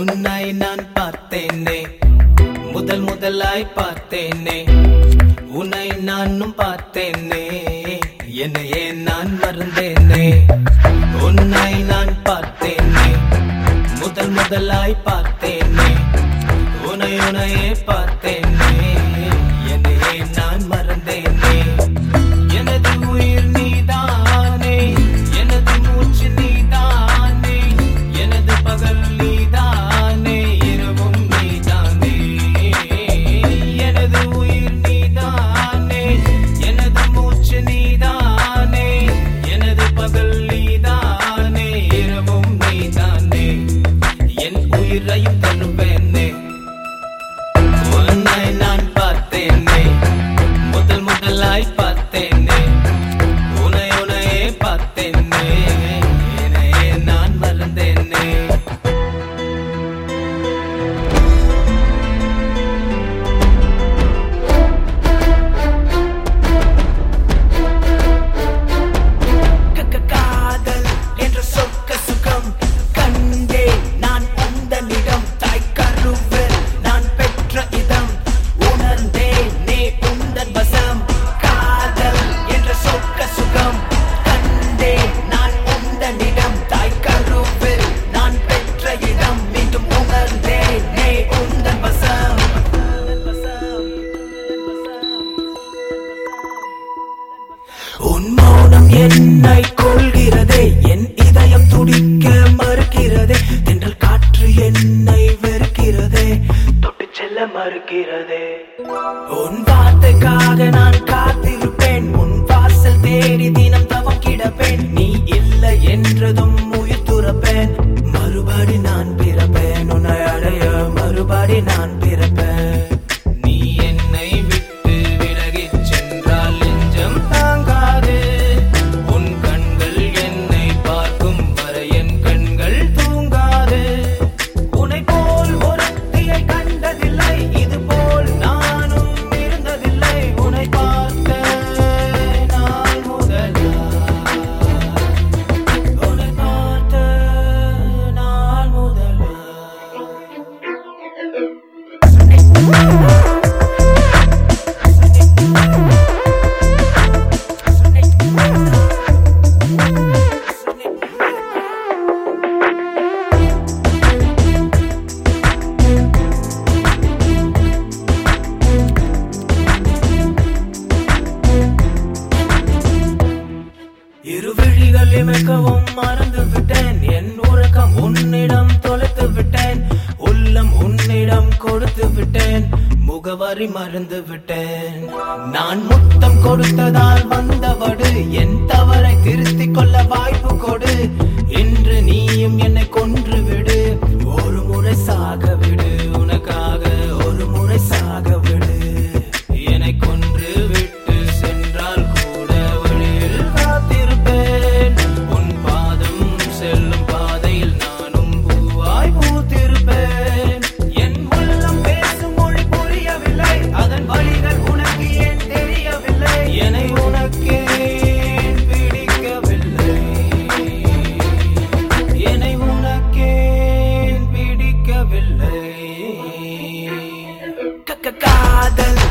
உன்னை நான் பார்த்தேனே முதல் முதலாய் பார்த்தேனே உன்னை நானும் பார்த்தேனே என்னையே நான் மறந்தேனே உன்னை நான் பார்த்தேனே முதல் முதலாய் பார்த்தேனே உன்னை உன்னையே பார்த்தேனே என்னையே நான் மறந்தேனே எனது உயிர் நீதானே எனது மூச்சு நீதானே எனது பகல் நீதானே இரவும் நீதானே எனது உயிர் நீதானே எனது மூச்சு நீதானே எனது பகல் நீதானே இரவும் நீதானே என் உயிரையும் தருவேனே உன்னை நான் பார்த்தேனே முதல் முதலாய் பார்த்தேனே உன்னை உன்னையே பார்த்தேனே என்னையே நான் மறந்தேனே கக்க காதல் என்ற சொக்க சுகம் கண்டே நான் உந்தனிடம் தாய் கருவில் நான் பெற்ற இதம் உணர்ந்தேன் நே உந்தன் வசம் காதல் என்ற சொக்க சுகம் கண்டே நான் உந்தனிடம் தாய் கருவில் நான் பெற்ற இடம் மீண்டும் உணர்ந்தேன் நே உந்தன் வசம் உன் மௌனம் என்னை கொள்கிறதே என் இதயம் துடிக்க மறுக்கிறதே தென்றல் காற்று என்னை வெறுக்கிறதே தொட்டு செல்ல மறுக்கிறதே உன் வார்த்தைக்காக நான் காத்திருப்பேன் உன் வாசல் தேடி தினம் தவம் கிடப்பேன் நீ இல்லை என்றதும் உயிர் துறப்பேன் மறுபடி நான் பிறப்பேன் உன்னை அடைய மறுபடி நான் பிறப்பேன் நீ என்னை விட்டு விலகிச் சென்றால் நெஞ்சம் தாங்காது உன் கண்கள் என்னை பார்க்கும் வரை என் கண்கள் தூங்காது உன்னை போல் ஒருத்தியை கண்டதில்லை இது போல் நானும் இருந்ததில்லை உன்னை பார்த்த நாள் முதலா உன்னை பார்த்த நாள் முதலா இரு விழிகள் இமைக்கவும் மறந்து விட்டேன் என் உறக்கம் உன்னிடம் தொலைத்து விட்டேன் உள்ளம் உன்னிடம் கொடுத்து விட்டேன் முகவரி மறந்து விட்டேன் நான் முத்தம் கொடுத்ததால் வந்தவடு என் தவறை திருத்திக் கொள்ள வாய்ப்பு கொடு இன்று நீயும் என்னை கொன்று விடு ஒரு முறை சாக விடு உனக்காக ஒரு முறை சாக விடு என்னை கொன்று விட்டு சென்றால் கூட வழியில் காத்திருப்பேன் உன் பாதம் செல்லும் பாதையில் நானும் பூவாய் பூத்திருப்பேன் என் உள்ளம் பேசும் மொழி புரியவில்லை அதன் வழிகள் உனக்கு ஏன் தெரியவில்லை என்னை உனக்கே பிடிக்கவில்லை என்னை உனக்கே பிடிக்கவில்லை கக்க காதல்